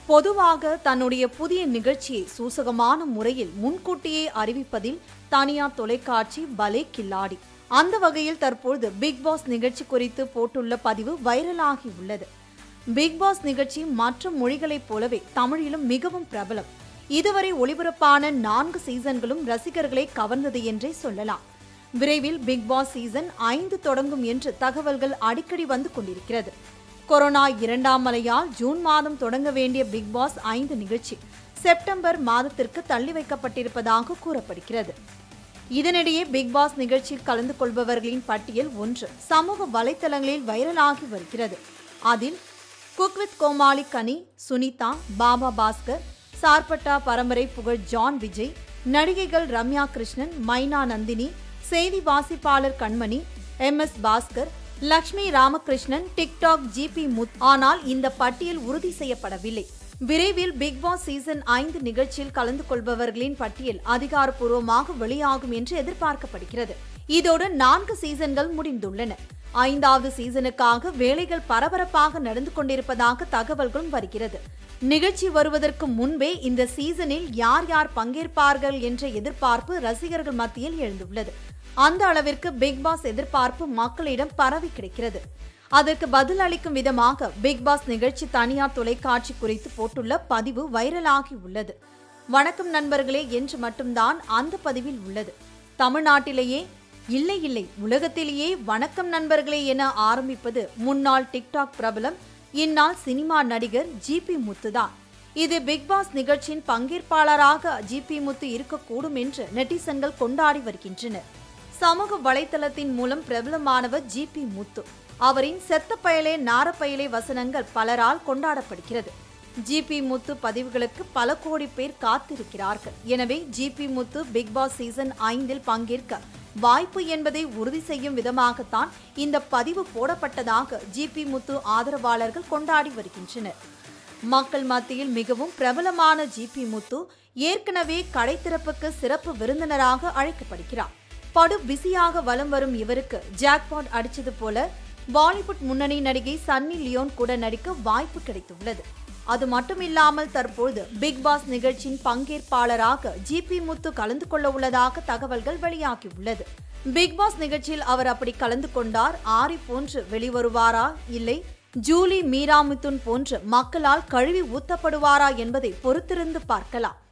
பொதுவாக தன்னுடைய புதிய நிகழ்ச்சியை சூசகமான முறையில் முன்கூட்டியே அறிவிப்பதில் தனியார் தொலைக்காட்சி பலே கில்லாடி அந்த வகையில் தற்பொழுது பிக் பாஸ் நிகழ்ச்சி குறித்து போட்டுள்ள பதிவு வைரலாகி உள்ளது பிக் பாஸ் நிகழ்ச்சி மற்ற மொழிகளைப் போலவே தமிழிலும் மிகவும் பிரபலம் இதுவரை ஒளிபரப்பான நான்கு சீசன்களும் ரசிகர்களை கவர்ந்தது என்றே சொல்லலாம் விரைவில் பிக் பாஸ் சீசன் ஐந்து தொடங்கும் என்று தகவல்கள் அடிக்கடி வந்து கொண்டிருக்கிறது கொரோனா இரண்டாம் அலையால் ஜூன் மாதம் தொடங்க வேண்டிய பிக் பாஸ் ஐந்து நிகழ்ச்சி செப்டம்பர் மாதத்திற்கு தள்ளி வைக்கப்பட்டிருப்பதாக கூறப்படுகிறது இதனிடையே பிக் பாஸ் நிகழ்ச்சியில் கலந்து கொள்பவர்களின் பட்டியல் ஒன்று சமூக வலைத்தளங்களில் வைரலாகி வருகிறது அதில் குக் வித் கோமாளி கனி சுனிதா பாபா பாஸ்கர் சார்பட்டா பரம்பரை புகழ் ஜான் விஜய் நடிகைகள் ரம்யா கிருஷ்ணன் மைனா நந்தினி செய்தி வாசிப்பாளர் Kanmani M S Baskar Lakshmi Ramakrishnan TikTok GP Muth ஆனால் இந்த பட்டியல் உறுதி செய்யப்படவில்லை விரைவில் பிக் பாஸ் சீசன் ஐந்து நிகழ்ச்சியில் கலந்து கொள்பவர்களின் பட்டியல் அதிகாரப்பூர்வமாக வெளியாகும் என்று எதிர்பார்க்கப்படுகிறது இதோடு நான்கு சீசன்கள் முடிந்துள்ளன ஐந்தாவது சீசனுக்காக வேலைகள் பரபரப்பாக நடந்து கொண்டிருப்பதாக தகவல்களும் வருகிறது நிகழ்ச்சி வருவதற்கு முன்பே இந்த சீசனில் யார் யார் பங்கேற்பார்கள் என்ற எதிர்பார்ப்பு ரசிகர்கள் மத்தியில் எழுந்துள்ளது அந்த அளவிற்கு பிக் பாஸ் எதிர்பார்ப்பு மக்களிடம் பரவி கிடைக்கிறது அதற்கு பதில் அளிக்கும் விதமாக பிக் பாஸ் நிகழ்ச்சி தனியார் தொலைக்காட்சி குறித்து போட்டுள்ள பதிவு வைரலாகி உள்ளது வணக்கம் நண்பர்களே என்று மட்டும்தான் அந்த பதிவில் உள்ளது தமிழ்நாட்டிலேயே இல்லை இல்லை உலகத்திலேயே வணக்கம் நண்பர்களே என ஆரம்பிப்பது முன்னாள் டிக்டாக் பிரபலம் இந்நாள் சினிமா நடிகர் ஜிபி முத்துதான் இது பிக் பாஸ் நிகழ்ச்சியின் பங்கேற்பாளராக ஜிபி முத்து இருக்கக்கூடும் என்று நெட்டிசன்கள் கொண்டாடி வருகின்றனர் சமூக வலைதளத்தின் மூலம் பிரபலமானவர் ஜிபி முத்து அவரின் செத்த பயலே நாரப்பயலே வசனங்கள் பலரால் கொண்டாடப்படுகிறது ஜிபி முத்து பதிவுகளுக்கு பல கோடி பேர் காத்திருக்கிறார்கள் எனவே GP Muthu Bigg Boss season ஐந்தில் பங்கேற்க வாய்ப்பு என்பதை உறுதி செய்யும் விதமாகத்தான் இந்த பதிவு போடப்பட்டதாக ஜிபி முத்து ஆதரவாளர்கள் கொண்டாடி வருகின்றனர் மக்கள் மத்தியில் மிகவும் பிரபலமான ஜிபி முத்து ஏற்கனவே கடை திறப்புக்கு சிறப்பு விருந்தினராக அழைக்கப்படுகிறார் படு பிஸியாக வலம் வரும் இவருக்கு ஜாக்பாட் அடிச்சது போல பாலிவுட் முன்னணி நடிகை சன்னி லியோன் கூட நடிக்க வாய்ப்பு கிடைத்துள்ளது அது மட்டுமில்லாமல் தற்போது பிக் பாஸ் நிகழ்ச்சியின் பங்கேற்பாளராக ஜிபி முத்து கலந்து கொள்ள உள்ளதாக தகவல்கள் வெளியாகியுள்ளது பிக் பாஸ் நிகழ்ச்சியில் அவர் அப்படி கலந்து கொண்டார் ஆரி போன்று வெளிவருவாரா இல்லை ஜூலி மீராமுத்துன் போன்று மக்களால் கழுவி ஊத்தப்படுவாரா என்பதை பொறுத்திருந்து பார்க்கலாம்